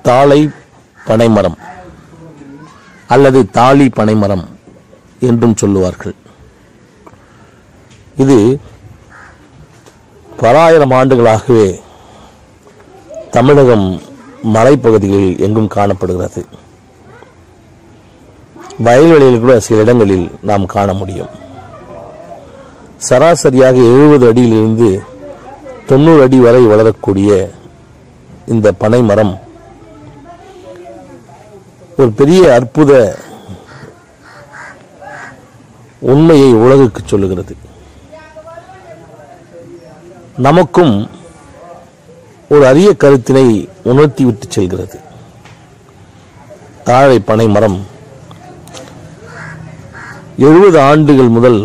தாளை பனைமரம் அல்லது தாலி பனைமரம் என்றும் சொல்லுவார்கள் இது பல ஆயிரம் ஆண்டுகளாகவே தமிழகம் மலைப்பகுதிகளில் எங்கும் காணப்படுகிறது வயல்வெளியில் கூட சில இடங்களில் நாம் காண முடியும் சராசரியாக எழுபது அடியிலிருந்து தொண்ணூறு அடி வரை வளரக்கூடிய இந்த பனை மரம் ஒரு பெரிய அற்புத உண்மையை உலகுக்கு சொல்லுகிறது நமக்கும் ஒரு அரிய கருத்தினை உணர்த்தி விட்டு செல்கிறது தாழை பனை மரம் எழுபது ஆண்டுகள் முதல்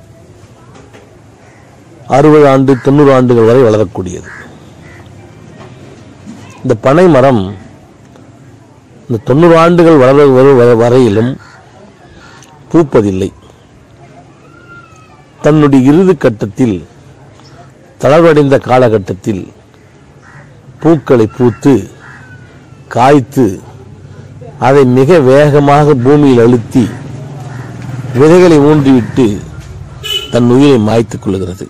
அறுபது ஆண்டு தொண்ணூறு ஆண்டுகள் வரை வளரக்கூடியது இந்த பனை மரம் இந்த தொண்ணூறு ஆண்டுகள் வளர வரு- வர- வரையிலும் பூப்பதில்லை தன்னுடைய இறுதி கட்டத்தில் தளர்வடைந்த காலகட்டத்தில் பூக்களை பூத்து காய்த்து அதை மிக வேகமாக பூமியில் அழுத்தி விதைகளை ஊன்றிவிட்டு தன் உயிரை மாய்த்துக் கொள்கிறது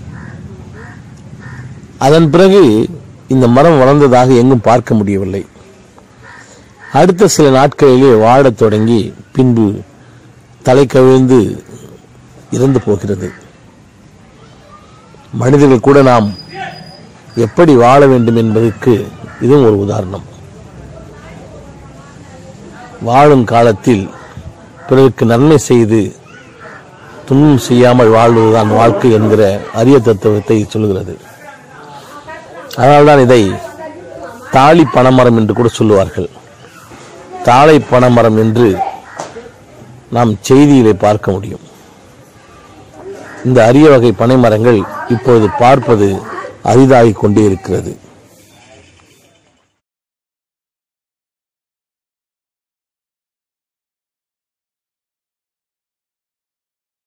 அதன் பிறகு இந்த மரம் வளர்ந்ததாக எங்கும் பார்க்க முடியவில்லை அடுத்த சில நாட்களிலே வாழத் தொடங்கி பின்பு தலை கவிழ்ந்து இறந்து போகிறது மனிதர்கள் கூட நாம் எப்படி வாழ வேண்டும் என்பதற்கு இதுவும் ஒரு உதாரணம் வாழும் காலத்தில் பிறருக்கு நன்மை செய்து துன்பம் செய்யாமல் வாழ்வதுதான் வாழ்க்கை என்கிற அரிய தத்துவத்தை சொல்லுகிறது அதனால்தான் இதை தாலி பனைமரம் என்று கூட சொல்லுவார்கள் தாளை பனைமரம் என்று நாம் செய்தியிலே பார்க்க முடியும் இந்த அரிய வகை பனைமரங்கள் இப்பொழுது பார்ப்பது அரிதாகிக் கொண்டே இருக்கிறது